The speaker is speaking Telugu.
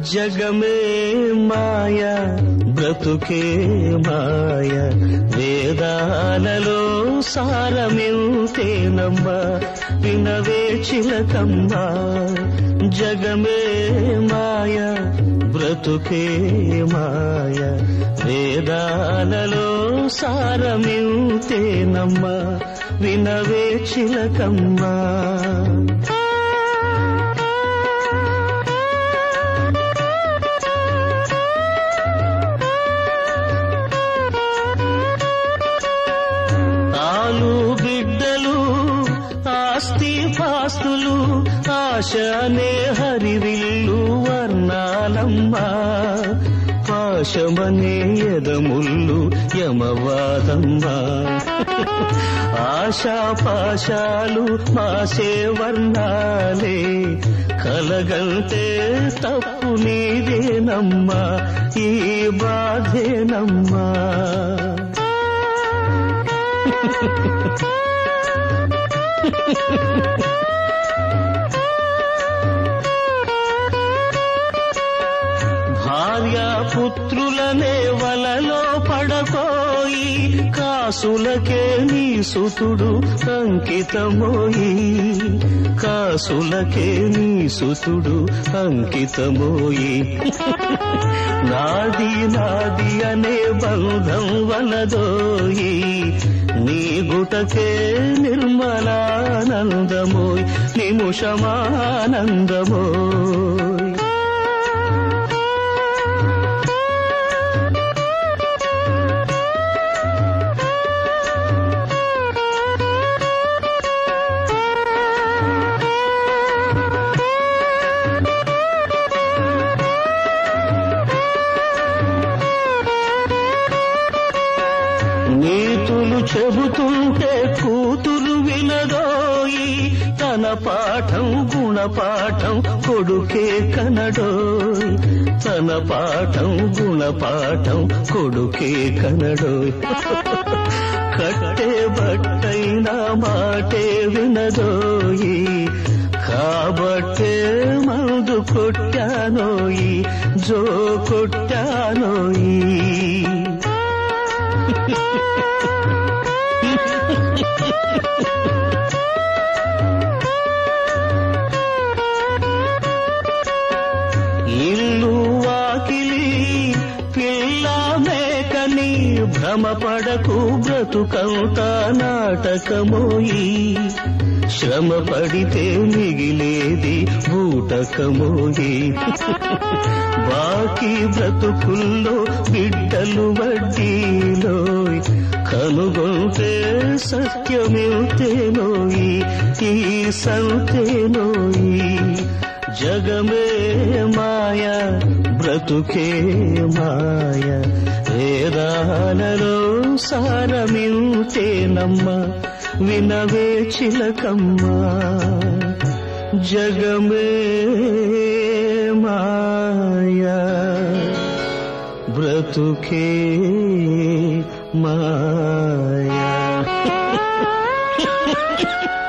జగమే మాయ బ్రతుకే మాయ వేదాలలో సారమింతేనమ్మ వినవే చిలకమ్మ జగమే మాయ బ్రతుకే మాయ వేదాలలో సారమింతేనమ్మ వినవే చిలకమ్మ ఆలు బిడ్డలు ఆస్తి పాస్తులు ఆశ అనే హరివిల్లు వర్ణాలమ్మా పాశమనే ఎదముళ్ళు యమవాదమ్మా ఆశా పాశాలు మాసే వర్ణాలే కలగంటే తప్పు నీదేనమ్మా ఈ బాధేనమ్మా భార్యాపుత్రులనే వలలో పడకోయి కాసులకే నీ సుతుడు అంకితమోయి కాసులకే నీ సుతుడు అంకితమోయి నాది నాది అనే బంధం వలదోయి నీ గుటకే నిర్మలానందమోయ్ నిముషమానందమోయ్ నీతులు చెబుతుంటే కూతురు వినదోయి తన పాఠం గుణపాఠం కొడుకే కనడోయ్ తన పాఠం గుణపాఠం కొడుకే కనడోయ్ కట్టే బట్టైన మాటే వినదోయి కాబట్టే మందు కొట్టానోయి జో కొట్టానోయి ఇల్లు వాకిలి పిల్ల మేకని భ్రమపడకు బ్రతుకంత నాటకమోయి శ్రమ పడితే మిగిలేది బూటకమోయి బాకీ బ్రతుకుల్లో బిడ్డలు వడ్డీలో కనుగొంటే సత్యమేతేనోయి ఈ సంతేనోయి జగమే మాయ బ్రతుకే మాయ వేదాలలో సారమింతేనమ్మ వినవే చిలకమ్మ జగమే మాయ బ్రతుకే మాయ